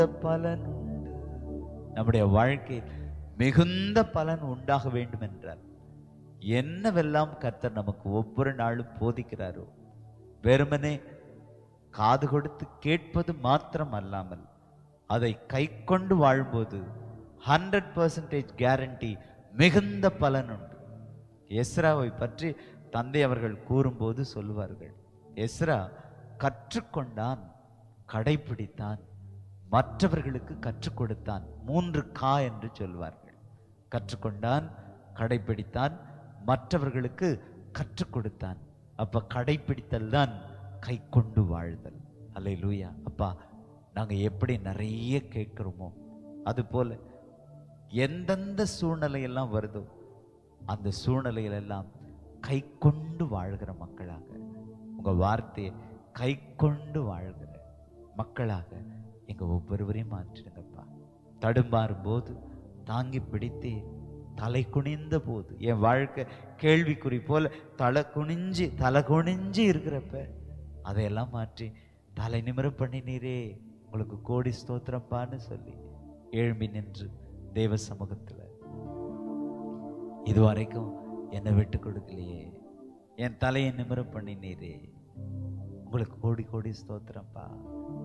பலன் உண்டு நம்முடைய வாழ்க்கையில் மிகுந்த பலன் உண்டாக வேண்டும் என்றால் என்னவெல்லாம் கர்த்தர் நமக்கு ஒவ்வொரு நாளும் போதிக்கிறாரோ வெறுமனே காது கொடுத்து கேட்பது மாத்திரம் அல்லாமல் அதை கை கொண்டு வாழும்போது ஹண்ட்ரட் பர்சன்டேஜ் கேரண்டி மிகுந்த பலன் உண்டு எஸ்ராவை பற்றி தந்தை அவர்கள் கூறும்போது சொல்லுவார்கள் எஸ்ரா கற்றுக்கொண்டான் கடைபிடித்தான் மற்றவர்களுக்கு கற்றுக் கொடுத்தான் மூன்று கா என்று சொல்வார்கள் கற்றுக்கொண்டான் கடைபிடித்தான் மற்றவர்களுக்கு கற்றுக் கொடுத்தான் அப்ப கடைபிடித்தல் தான் கை கொண்டு வாழ்தல் அல்ல லூயா அப்பா நாங்க எப்படி நிறைய கேட்கிறோமோ அது போல எந்தெந்த சூழ்நிலையெல்லாம் வருதோ அந்த சூழ்நிலையிலெல்லாம் கை கொண்டு வாழ்கிற மக்களாக உங்க வார்த்தையை கை கொண்டு வாழ்கிற மக்களாக எங்க ஒவ்வொருவரையும் மாற்றிடுங்கப்பா தடுமாறும் போது தாங்கி பிடித்து தலை குனிந்த போது என் வாழ்க்கை கேள்விக்குறி போல தலை குனிஞ்சு தலை குனிஞ்சு இருக்கிறப்ப அதையெல்லாம் மாற்றி தலை நிமிர பண்ணினீரே உங்களுக்கு கோடி ஸ்தோத்திரம்பான்னு சொல்லி எழும்பி நின்று தேவ சமூகத்துல இதுவரைக்கும் என்னை விட்டு கொடுக்கலையே என் தலையை நிமிர பண்ணினீரே உங்களுக்கு கோடி கோடி ஸ்தோத்திரம்ப்பா